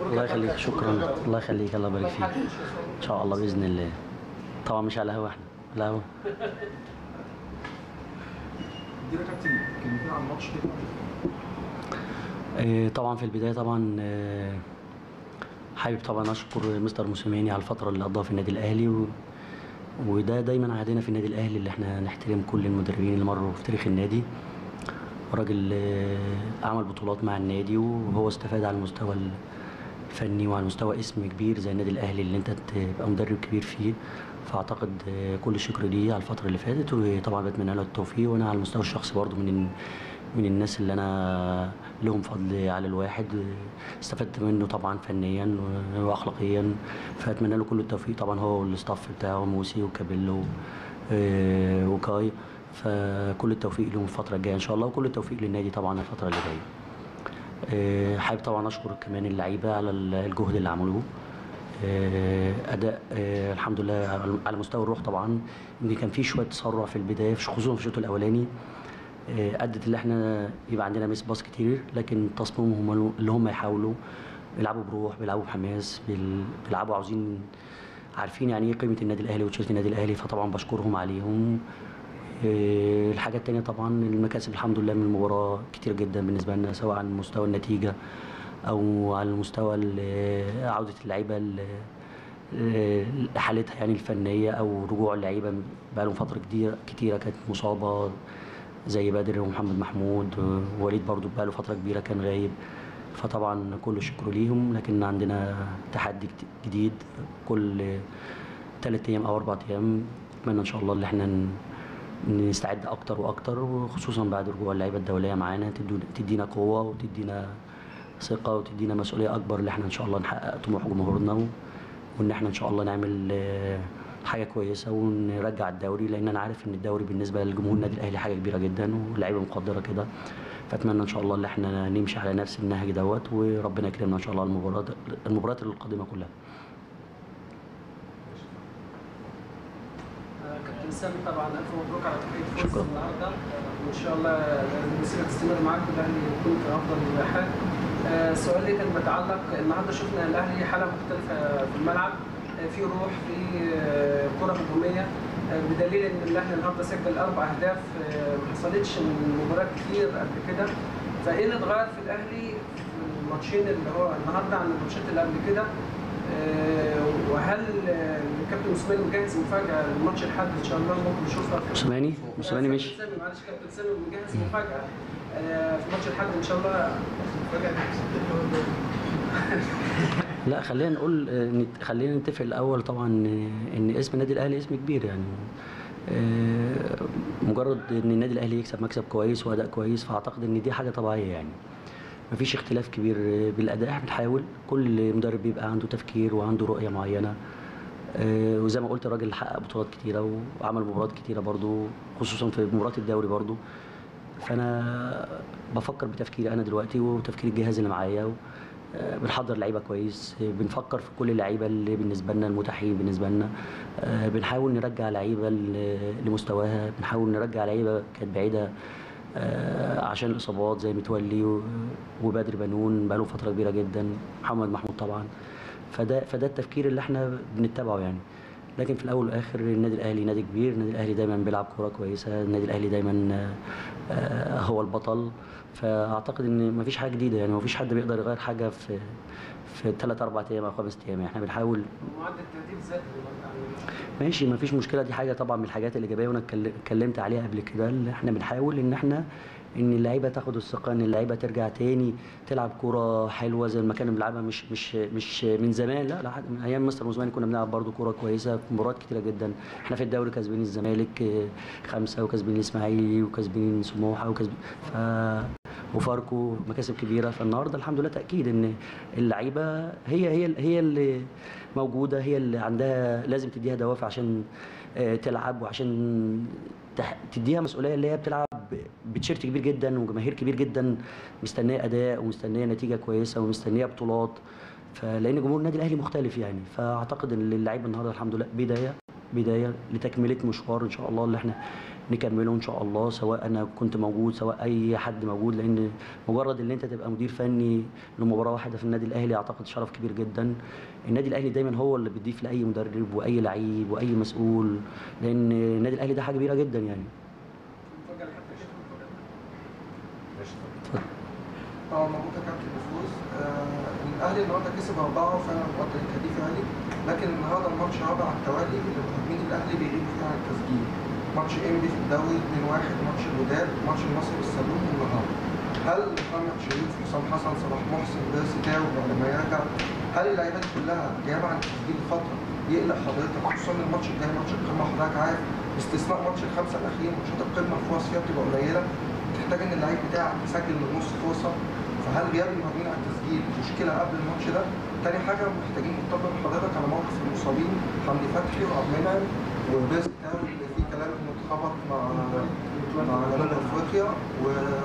الله يخليك شكرا الله يخليك الله يبارك فيك ان شاء الله باذن الله طبعا مش على الهوا احنا على الهوا ادينا كابتن كلمتين عن الماتش كده آه، طبعا في البدايه طبعا آه، حابب طبعا اشكر مستر موسيماني على الفتره اللي قضاها في النادي الاهلي و... وده دايما عادنا في النادي الاهلي اللي احنا نحترم كل المدربين اللي مروا في تاريخ النادي راجل آه، عمل بطولات مع النادي وهو استفاد على المستوى الفني وعلى مستوى اسم كبير زي النادي الاهلي اللي انت تبقى مدرب كبير فيه فاعتقد آه، كل الشكر ليه على الفتره اللي فاتت وطبعا بتمنى له التوفيق وانا على المستوى الشخصي برضو من ال- من الناس اللي انا لهم فضل على الواحد استفدت منه طبعا فنيا واخلاقيا فاتمنى له كل التوفيق طبعا هو والاستاف بتاعه موسي وكابيلو آه، وكاي فكل التوفيق لهم الفتره الجايه ان شاء الله وكل التوفيق للنادي طبعا الفتره اللي جايه آه، حابب طبعا اشكر كمان اللعيبه على الجهد اللي عملوه آه، اداء آه، الحمد لله على- على مستوى الروح طبعا يمكن كان في شويه تسرع في البدايه خصوصا في الشوط الاولاني آه، ادت اللي احنا يبقى عندنا ميس باص كتير لكن تصميمهم هم اللي هم يحاولوا بيلعبوا بروح بيلعبوا بحماس بيل- بيلعبوا عاوزين عارفين يعني ايه قيمه النادي الاهلي وتيشيرت النادي الاهلي فطبعا بشكرهم عليهم آه، الحاجة التانية طبعا المكاسب الحمد لله من المباراة كتير جدا بالنسبة لنا سواء على مستوى النتيجة أو على مستوى ال- عودة اللعيبة ل- ل- لحالتها يعني الفنية أو رجوع اللعيبة بقالهم فترة كتير كتيرة كانت مصابة زي بدر ومحمد محمود ووليد برضو بقاله فترة كبيرة كان غايب فطبعا كل الشكر ليهم لكن عندنا تحدي جت- جديد كل ثلاث ايام او اربع ايام اتمنى ان شاء الله ان احنا ن- نستعد اكتر واكتر وخصوصا بعد رجوع اللعيبه الدوليه معانا تدو- تدينا قوه وتدينا ثقه وتدينا مسؤوليه اكبر ان احنا ان شاء الله نحقق طموح جمهورنا و- وان احنا ان شاء الله نعمل آه، حاجه كويسه ونرجع الدوري لان انا عارف ان الدوري بالنسبه لجمهور النادي الاهلي حاجه كبيره جدا واللعيبه مقدره كده فاتمنى ان شاء الله ان احنا نمشي على نفس النهج دوت وربنا يكرمنا ان شاء الله المباراه المباريات القادمه كلها كابتن سامي طبعا الف مبروك على تحقيق الفوز شكرا. النهارده وان شاء الله المسيره تستمر معاك والاهلي يكون في افضل حال آه، السؤال اللي كان بيتعلق النهارده شفنا الاهلي حاله مختلفه في الملعب آه، في روح في آه، كره هجوميه آه، بدليل ان الاهلي النهارده سجل اربع اهداف آه، ما حصلتش من مباريات كتير قبل كده فايه اللي اتغير في الاهلي في الماتشين اللي هو النهارده عن الماتشات اللي قبل كده آه، وهل آه، الكابتن موسيماني مجهز مفاجاه الماتش الحد ان شاء الله ممكن نشوفها في موسيماني موسيماني آه، مش كابتن سامي معلش كابتن سامي مجهز مفاجاه آه، في ماتش الحد ان شاء الله مفاجاه لا خلينا نقول آه، نت- خلينا نتفق الاول طبعا آه، ان اسم النادي الاهلي اسم كبير يعني آه، مجرد ان النادي الاهلي يكسب مكسب كويس واداء كويس فاعتقد ان دي حاجه طبيعيه يعني مفيش اختلاف كبير آه، بالاداء احنا بنحاول كل مدرب بيبقى عنده تفكير وعنده رؤيه معينه آه، وزي ما قلت الراجل حقق بطولات كتيره وعمل مباريات كتيره برضو خصوصا في مباراه الدوري برضو فانا بفكر بتفكيري انا دلوقتي وتفكير الجهاز اللي معايا و- آه، بنحضر لعيبه كويس آه، بنفكر في كل اللعيبه اللي بالنسبه لنا المتاحين بالنسبه لنا آه، بنحاول نرجع لعيبه ل- لمستواها بنحاول نرجع لعيبه كانت بعيده آه، عشان الاصابات زي متولي و- وبدر بنون بقاله فتره كبيره جدا محمد محمود طبعا فده فده التفكير اللي احنا بنتبعه يعني لكن في الاول والاخر النادي الاهلي نادي كبير النادي الاهلي دايما بيلعب كوره كويسه النادي الاهلي دايما آه، آه، هو البطل فاعتقد ان مفيش حاجه جديده يعني مفيش حد بيقدر يغير حاجه في في ثلاث اربع ايام او خمس ايام احنا بنحاول معدل التهديف زاد النهارده ماشي مفيش مشكله دي حاجه طبعا من الحاجات الايجابيه وانا اتكل- اتكلمت عليها قبل كده اللي احنا بنحاول ان احنا ان اللعيبه تاخد الثقه ان اللعيبه ترجع تاني تلعب كوره حلوه زي ما كانوا بنلعبها مش مش مش من زمان لا لا من ايام مستر موسيماني كنا بنلعب برضو كوره كويسه في مباريات كتيره جدا احنا في الدوري كاسبين الزمالك آه، خمسه وكاسبين الاسماعيلي وكاسبين سموحه وكاسبين ف وفاركو مكاسب كبيره فالنهارده الحمد لله تاكيد ان اللعيبه هي هي هي اللي موجوده هي اللي عندها لازم تديها دوافع عشان آه، تلعب وعشان تح- تديها مسؤوليه اللي هي بتلعب بتشيرت كبير جدا وجماهير كبير جدا مستنيه اداء ومستنيه نتيجه كويسه ومستنيه بطولات فلان جمهور النادي الاهلي مختلف يعني فاعتقد ان اللعيبه النهارده الحمد لله بدايه بدايه لتكمله مشوار ان شاء الله اللي احنا نكمله ان شاء الله سواء انا كنت موجود سواء اي حد موجود لان مجرد ان انت تبقى مدير فني لمباراه واحده في النادي الاهلي اعتقد شرف كبير جدا النادي الاهلي دايما هو اللي بيضيف لاي مدرب واي لعيب واي مسؤول لان النادي الاهلي ده حاجه كبيره جدا يعني المفاجاه اللي حتى كده المفاجاه طبعا مبروك يا كابتن بفوز آه الاهلي النهارده كسب اربعه وفعلا مقدر التهديف عالي لكن النهارده الماتش رابع على التوالي اللي مهاجمين الاهلي بيغيبوا فيه عن التسجيل ماتش انبي في الدوري 2-1 ماتش الوداد ماتش النصر بالسلوم والنهارده هل محمد شريف حسام حسن صلاح محسن بيرسي تاو لما يرجع هل اللعيبه دي كلها غياب عن التسجيل لفتره يقلق حضرتك خصوصا إن الماتش الجاي ماتش القمه حضرتك عارف باستثناء ماتش الخمسه الاخير ماتشات القمه الفرص فيها بتبقى قليله تحتاج ان اللعيب بتاعك يسجل من نص فرصه فهل غياب المهاجمين عن التسجيل مشكله قبل الماتش ده؟ تاني حاجه محتاجين نطبق حضرتك على موقف المصابين حمدي فتحي وعبد المنعم وبيرس تاو اللي في كلام انه اتخبط مع مع جنوب افريقيا و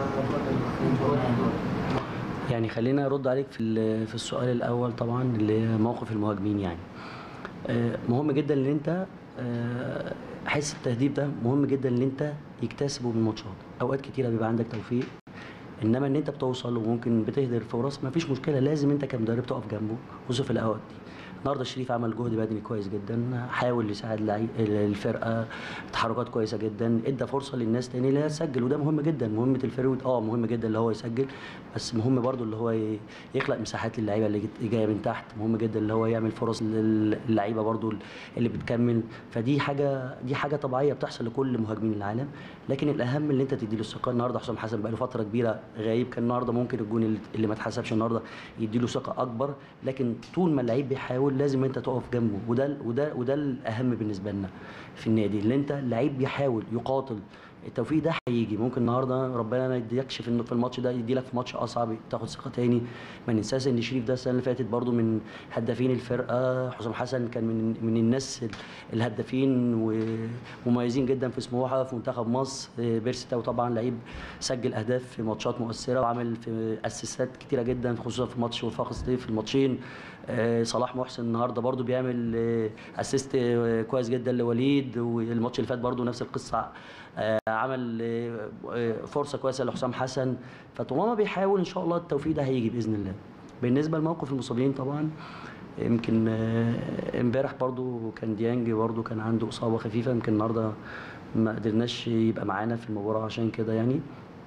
يعني خلينا ارد عليك في ال- في السؤال الاول طبعا اللي هي موقف المهاجمين يعني آه، مهم جدا ان انت آه، حس التهديف ده مهم جدا ان انت يكتسبه من الماتشات اوقات كتيره بيبقى عندك توفيق انما ان انت بتوصل وممكن بتهدر فرص ما فيش مشكله لازم انت كمدرب تقف جنبه خصوصا في الاوقات دي النهارده الشريف عمل جهد بدني كويس جدا حاول يساعد لعي- الفرقه تحركات كويسه جدا ادى فرصه للناس تاني اللي هي تسجل وده مهم جدا مهمه الفيرود اه مهم جدا اللي هو يسجل بس مهم برضو اللي هو ي- يخلق مساحات للعيبه اللي جت- جايه من تحت مهم جدا اللي هو يعمل فرص للعيبه برضو اللي بتكمل فدي حاجه دي حاجه طبيعيه بتحصل لكل مهاجمين العالم لكن الاهم اللي انت تديله الثقه النهارده حسام حسن بقى له فتره كبيره غايب كان النهارده ممكن الجون اللي- اللي ما اتحسبش النهارده يديله ثقه اكبر لكن طول ما اللعيب بيحاول لازم انت تقف جنبه وده وده وده الاهم بالنسبه لنا في النادي اللي انت لعيب بيحاول يقاتل التوفيق ده هيجي ممكن النهارده ربنا ما يديكش في في الماتش ده يدي لك في ماتش اصعب تاخد ثقه تاني ما ننساش ان شريف ده السنه اللي فاتت برضو من هدافين الفرقه حسام حسن كان من من الناس الهدافين ومميزين جدا في سموحه في منتخب مصر آه، بيرسي تاو طبعا لعيب سجل اهداف في ماتشات مؤثره وعمل في اسيستات كتيره جدا خصوصا في ماتش وفاق سطيف في الماتشين آه، صلاح محسن النهارده برضو بيعمل آه، اسيست آه، كويس جدا لوليد والماتش اللي فات برضو نفس القصه آه، عمل آه، آه، فرصه كويسه لحسام حسن فطالما بيحاول ان شاء الله التوفيق ده هيجي باذن الله بالنسبه لموقف المصابين طبعا يمكن آه، امبارح برضو كان ديانج برضو كان عنده اصابه خفيفه يمكن النهارده ما قدرناش يبقى معانا في المباراه عشان كده يعني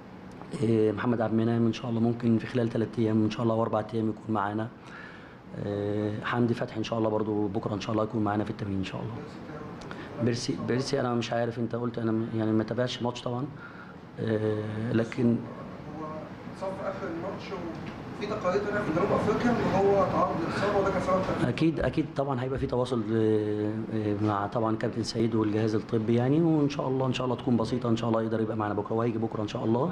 آه، محمد عبد المنعم ان شاء الله ممكن في خلال ثلاث ايام ان شاء الله او اربع ايام يكون معانا آه، حمدي فتحي ان شاء الله برضو بكره ان شاء الله يكون معانا في التمرين ان شاء الله بيرسي بيرسي انا مش عارف انت قلت انا م- يعني ما تابعش الماتش طبعا آه، لكن هو اتصاب في اخر الماتش وفي تقارير طلع في جنوب افريقيا ان هو تعرض لاصابه وده كان سبب تغيير اكيد اكيد طبعا هيبقى في تواصل آه، آه، مع طبعا كابتن سيد والجهاز الطبي يعني وان شاء الله ان شاء الله تكون بسيطه ان شاء الله يقدر يبقى معنا بكره وهيجي بكره ان شاء الله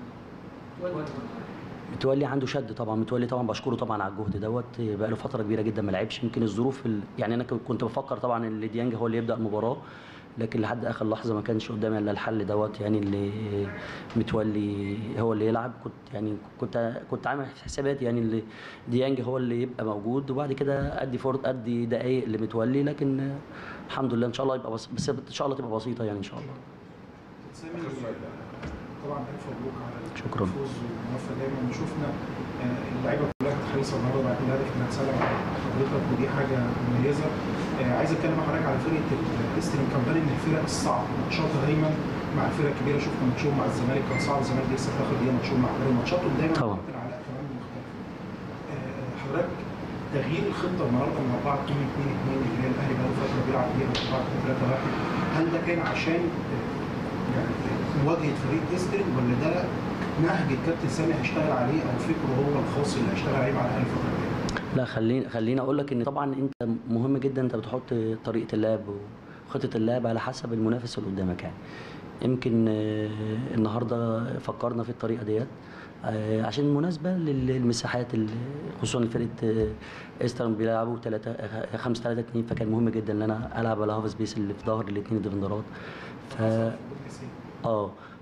متولي عنده شد طبعا متولي طبعا بشكره طبعا على الجهد دوت بقى له فتره كبيره جدا ما لعبش يمكن الظروف ال... يعني انا كنت بفكر طبعا ان ديانج هو اللي يبدا المباراه لكن لحد اخر لحظه ما كانش قدامي الا الحل دوت يعني اللي متولي هو اللي يلعب كنت يعني كنت كنت عامل حساباتي يعني اللي ديانج هو اللي يبقى موجود وبعد كده ادي فرص ادي دقائق لمتولي لكن الحمد لله ان شاء الله يبقى بس, بس ان شاء الله تبقى بسيطه يعني ان شاء الله سامي طبعا الف مبروك على شكراً. الفوز والموفق دايما شفنا آه، اللعيبه كلها كانت حريصه النهارده بعد الهدف انها تسلم على حضرتك ودي حاجه مميزه آه، عايز اتكلم مع حضرتك على فرقه الاسترن كامباني من الفرق الصعبه ماتشاتها دايما مع الفرق الكبيره شفنا ماتشهم مع الزمالك كان صعب الزمالك لسه في اخر دقيقه ماتشهم مع الفرق ماتشاتهم دايما طبعاً. كابتن علاء كمان مختلف آه، حضرتك تغيير الخطه النهارده من 4 2 2 2 اللي هي الاهلي بقاله فتره بيلعب بيها 4 2 3 1 هل ده كان عشان آه، يعني مواجهه فريق ايسترن ولا ده نهج الكابتن سامي هيشتغل عليه او فكره هو الخاص اللي هيشتغل عليه مع الاهلي الفتره الجايه؟ لا خليني خليني اقول لك ان طبعا انت مهم جدا انت بتحط طريقه اللعب وخطه اللعب على حسب المنافس اللي قدامك يعني يمكن آه، النهارده فكرنا في الطريقه ديت آه، عشان مناسبه للمساحات اللي- خصوصا فرقه آه، ايسترن بيلعبوا 3 5 3 2 فكان مهم جدا ان انا العب على هاف سبيس اللي في ظهر الاثنين ديفندرات ف اه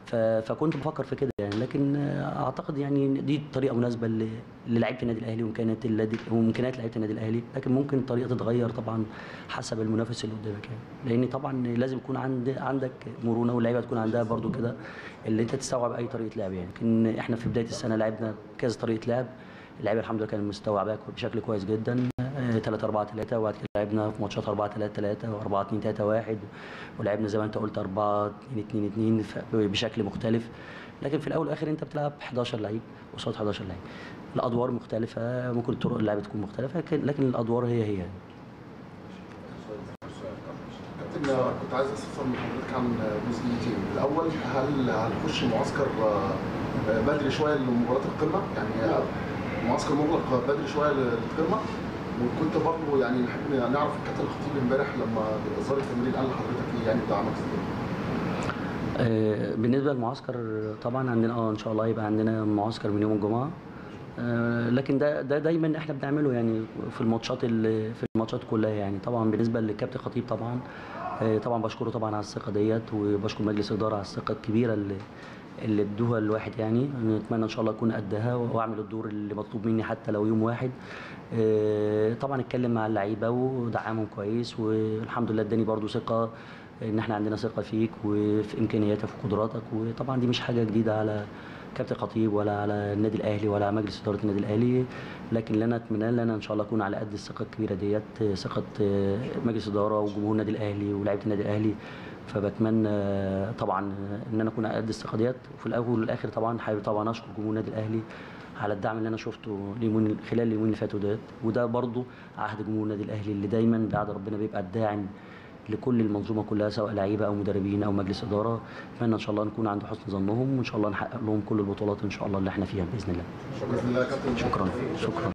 ف- فكنت بفكر في كده يعني لكن آه، اعتقد يعني دي طريقه مناسبه ل- للعيبه النادي الاهلي وامكانيات النادي وامكانيات لعيبه النادي الاهلي لكن ممكن الطريقه تتغير طبعا حسب المنافس اللي قدامك يعني لان طبعا لازم يكون عند عندك مرونه واللعيبه تكون عندها برضو كده اللي انت تستوعب اي طريقه لعب يعني لكن احنا في بدايه السنه لعبنا كذا طريقه لعب اللعيبه الحمد لله كانت مستوعباها بشكل كويس جدا 3 4 3 وبعد كده لعبنا في ماتشات 4 3 3 و4 2 3 1 ولعبنا زي ما انت قلت 4 2 2 2 ف- بشكل مختلف لكن في الاول والاخر انت بتلعب 11 لعيب قصاد 11 لعيب الادوار مختلفه ممكن طرق اللعب تكون مختلفه لكن لكن الادوار هي هي يعني. كابتن آه، كنت عايز استفسر من حضرتك عن جزئيتين الاول هل هنخش معسكر آه، آه، بدري شويه لمباراه القمه يعني آه، معسكر مغلق بدري شويه للقمه وكنت برضه يعني نحب نعرف الكابتن الخطيب امبارح لما ظهر التمرين قال لحضرتك ايه يعني بدعمك ازاي؟ آه، بالنسبه للمعسكر طبعا عندنا اه ان شاء الله يبقى عندنا معسكر من يوم الجمعه آه، لكن ده ده دايما احنا بنعمله يعني في الماتشات ال- في الماتشات كلها يعني طبعا بالنسبه للكابتن خطيب طبعا آه، طبعا بشكره طبعا على الثقه ديت وبشكر مجلس الاداره على الثقه الكبيره اللي اللي ادوها الواحد يعني نتمنى ان شاء الله اكون قدها واعمل الدور اللي مطلوب مني حتى لو يوم واحد آه، طبعا اتكلم مع اللعيبه ودعمهم كويس والحمد لله اداني برضو ثقه ان احنا عندنا ثقه فيك وفي امكانياتك وفي قدراتك وطبعا دي مش حاجه جديده على كابتن خطيب ولا على النادي الاهلي ولا على مجلس اداره النادي الاهلي لكن اللي انا اتمنى ان انا ان شاء الله اكون على قد الثقه الكبيره ديت ثقه آه، مجلس اداره وجمهور النادي الاهلي ولاعيبه النادي الاهلي فبتمنى آه، طبعا ان انا اكون على قد الثقه ديت وفي الاول والاخر طبعا حابب طبعا اشكر جمهور النادي الاهلي على الدعم اللي انا شفته اليومين خلال اليومين اللي فاتوا ديت وده برضو عهد جمهور النادي الاهلي اللي دايما بعد ربنا بيبقى الداعم لكل المنظومه كلها سواء لعيبه او مدربين او مجلس اداره اتمنى ان شاء الله نكون عند حسن ظنهم وان شاء الله نحقق لهم كل البطولات ان شاء الله اللي احنا فيها باذن الله باذن الله يا كابتن شكرا شكرا